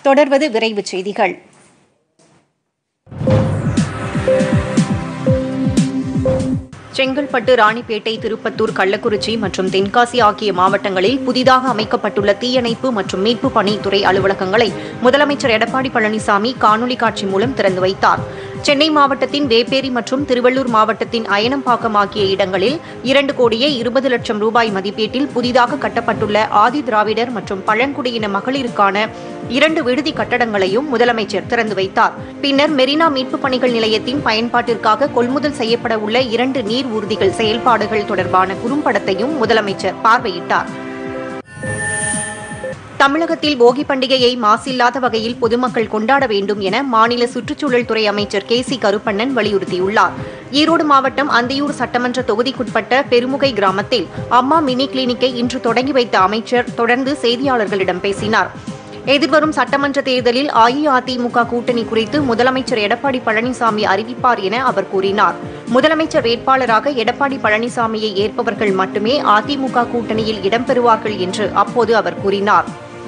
தொடர்வது விரைவுச் செய்திகள் செங்கல்பட்டு ராணிப்பேட்டை திருப்பத்தூர் கள்ளக்குறிச்சி மற்றும் தென்காசி ஆகிய மாவட்டங்களில் புதிதாக அமைக்கப்பட்டுள்ள தீயணைப்பு மற்றும் மீட்பு பணித்துறை அலுவலகங்களை முதலமைச்சர் எடப்பாடி பழனிசாமி காணொலி காட்சி மூலம் திறந்து வைத்தார் சென்னை மாவட்டத்தின் வேப்பேரி மற்றும் திருவள்ளூர் மாவட்டத்தின் அயனம்பாக்கம் ஆகிய இடங்களில் இரண்டு கோடியே இருபது லட்சம் ரூபாய் மதிப்பீட்டில் புதிதாக கட்டப்பட்டுள்ள ஆதி திராவிடர் மற்றும் பழங்குடியின மகளிருக்கான இரண்டு விடுதி கட்டடங்களையும் முதலமைச்சர் திறந்து வைத்தார் பின்னர் மெரினா மீட்புப் பணிகள் நிலையத்தின் பயன்பாட்டிற்காக கொள்முதல் செய்யப்பட உள்ள இரண்டு நீர் ஊர்திகள் செயல்பாடுகள் தொடர்பான குறும்படத்தையும் முதலமைச்சர் பார்வையிட்டார் தமிழகத்தில் போகி பண்டிகையை மாசில்லாத வகையில் பொதுமக்கள் கொண்டாட வேண்டும் என மாநில சுற்றுச்சூழல் துறை அமைச்சர் கே சி கருப்பண்ணன் வலியுறுத்தியுள்ளார் ஈரோடு மாவட்டம் அந்தியூர் சட்டமன்ற தொகுதிக்குட்பட்ட பெருமுகை கிராமத்தில் அம்மா மினி கிளினிக்கை இன்று தொடங்கி வைத்த அமைச்சர் தொடர்ந்து செய்தியாளர்களிடம் பேசினார் எதிர்வரும் சட்டமன்ற தேர்தலில் அஇஅதிமுக கூட்டணி குறித்து முதலமைச்சர் எடப்பாடி பழனிசாமி அறிவிப்பார் என அவர் கூறினார் முதலமைச்சர் வேட்பாளராக எடப்பாடி பழனிசாமியை ஏற்பவர்கள் மட்டுமே அதிமுக கூட்டணியில் இடம்பெறுவார்கள் என்று அப்போது அவர் கூறினார்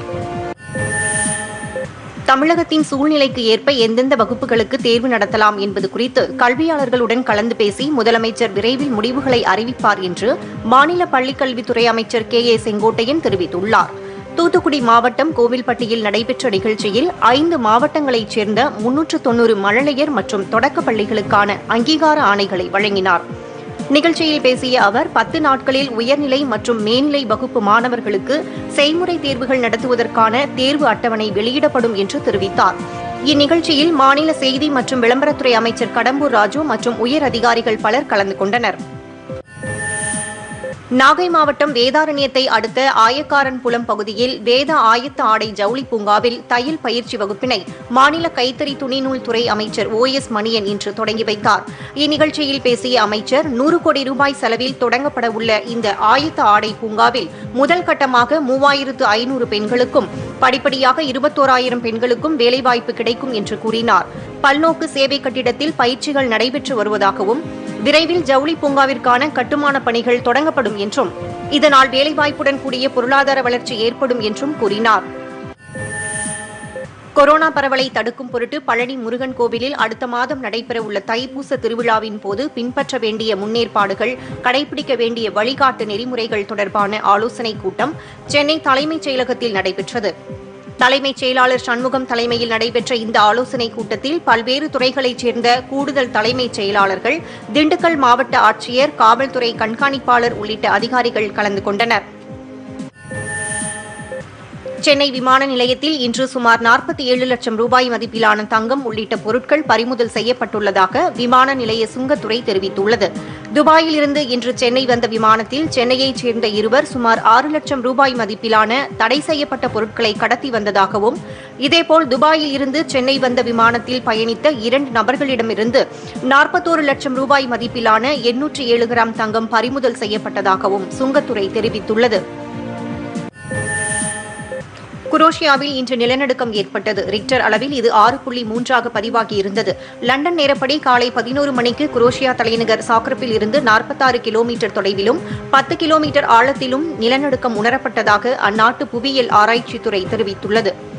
தமிழகத்தின் சூழ்நிலைக்கு ஏற்ப எந்தெந்த வகுப்புகளுக்கு தேர்வு நடத்தலாம் என்பது குறித்து கல்வியாளர்களுடன் கலந்து பேசி முதலமைச்சர் விரைவில் முடிவுகளை அறிவிப்பார் என்று மாநில பள்ளிக்கல்வித்துறை அமைச்சர் கே ஏ செங்கோட்டையன் தெரிவித்துள்ளார் தூத்துக்குடி மாவட்டம் கோவில்பட்டியில் நடைபெற்ற நிகழ்ச்சியில் ஐந்து மாவட்டங்களைச் சேர்ந்த முன்னூற்று தொன்னூறு மழலையர் மற்றும் தொடக்கப் பள்ளிகளுக்கான அங்கீகார ஆணைகளை வழங்கினார் நிகழ்ச்சியில் பேசிய அவர் பத்து நாட்களில் உயர்நிலை மற்றும் மேல்நிலை வகுப்பு மாணவர்களுக்கு செய்முறை தேர்வுகள் நடத்துவதற்கான தேர்வு அட்டவணை வெளியிடப்படும் என்று தெரிவித்தார் இந்நிகழ்ச்சியில் மாநில செய்தி மற்றும் விளம்பரத்துறை அமைச்சர் கடம்பூர் ராஜு மற்றும் உயர் அதிகாரிகள் பலர் கலந்து கொண்டனர் நாகை மாவட்டம் வேதாரண்யத்தை அடுத்த ஆயக்காரன் புலம் பகுதியில் வேத ஆயத்த ஆடை ஜவுளி பூங்காவில் தையல் பயிற்சி வகுப்பினை மாநில கைத்தறி துணிநூல் துறை அமைச்சர் ஓ எஸ் மணியன் இன்று தொடங்கி வைத்தார் இந்நிகழ்ச்சியில் பேசிய அமைச்சர் நூறு கோடி ரூபாய் செலவில் தொடங்கப்பட உள்ள இந்த ஆயத்த ஆடை பூங்காவில் முதல் கட்டமாக மூவாயிரத்து ஐநூறு பெண்களுக்கும் படிப்படியாக இருபத்தோராயிரம் பெண்களுக்கும் வேலைவாய்ப்பு கிடைக்கும் என்று கூறினார் பல்நோக்கு சேவை கட்டிடத்தில் பயிற்சிகள் நடைபெற்று வருவதாகவும் விரைவில் ஜவுளி பூங்காவிற்கான கட்டுமான பணிகள் தொடங்கப்படும் என்றும் இதனால் வேலைவாய்ப்புடன் கூடிய பொருளாதார வளர்ச்சி ஏற்படும் என்றும் கூறினார் கொரோனா பரவலை தடுக்கும் பொருட்டு பழனி முருகன் கோவிலில் அடுத்த மாதம் நடைபெறவுள்ள தைப்பூச திருவிழாவின் போது பின்பற்ற வேண்டிய முன்னேற்பாடுகள் கடைபிடிக்க வேண்டிய வழிகாட்டு நெறிமுறைகள் தொடர்பான ஆலோசனைக் கூட்டம் சென்னை தலைமைச் செயலகத்தில் நடைபெற்றது தலைமைச் செயலாளர் சண்முகம் தலைமையில் நடைபெற்ற இந்த ஆலோசனைக் கூட்டத்தில் பல்வேறு துறைகளைச் சேர்ந்த கூடுதல் தலைமைச் செயலாளர்கள் திண்டுக்கல் மாவட்ட ஆட்சியர் காவல்துறை கண்காணிப்பாளர் உள்ளிட்ட அதிகாரிகள் கலந்து கொண்டனர் சென்னை விமான நிலையத்தில் இன்று சுமார் நாற்பத்தி ஏழு லட்சம் ரூபாய் மதிப்பிலான தங்கம் உள்ளிட்ட பொருட்கள் பறிமுதல் செய்யப்பட்டுள்ளதாக விமான நிலைய சுங்கத்துறை தெரிவித்துள்ளது துபாயில் இருந்து இன்று சென்னை வந்த விமானத்தில் சென்னையைச் சேர்ந்த இருவர் சுமார் ஆறு லட்சம் ரூபாய் மதிப்பிலான தடை செய்யப்பட்ட பொருட்களை கடத்தி வந்ததாகவும் இதேபோல் துபாயில் இருந்து சென்னை வந்த விமானத்தில் பயணித்த இரண்டு நபர்களிடமிருந்து நாற்பத்தோரு லட்சம் ரூபாய் மதிப்பிலான எண்ணூற்றி ஏழு கிராம் தங்கம் பறிமுதல் செய்யப்பட்டதாகவும் சுங்கத்துறை தெரிவித்துள்ளது குரோஷியாவில் இன்று நிலநடுக்கம் ஏற்பட்டது ரிக்டர் அளவில் இது ஆறு புள்ளி மூன்றாக பதிவாகியிருந்தது லண்டன் நேரப்படி காலை பதினோரு மணிக்கு குரோஷியா தலைநகர் சாக்ரப்பில் இருந்து நாற்பத்தாறு கிலோமீட்டர் தொலைவிலும் பத்து கிலோமீட்டர் ஆழத்திலும் நிலநடுக்கம் உணரப்பட்டதாக அந்நாட்டு புவியியல் ஆராய்ச்சித்துறை தெரிவித்துள்ளது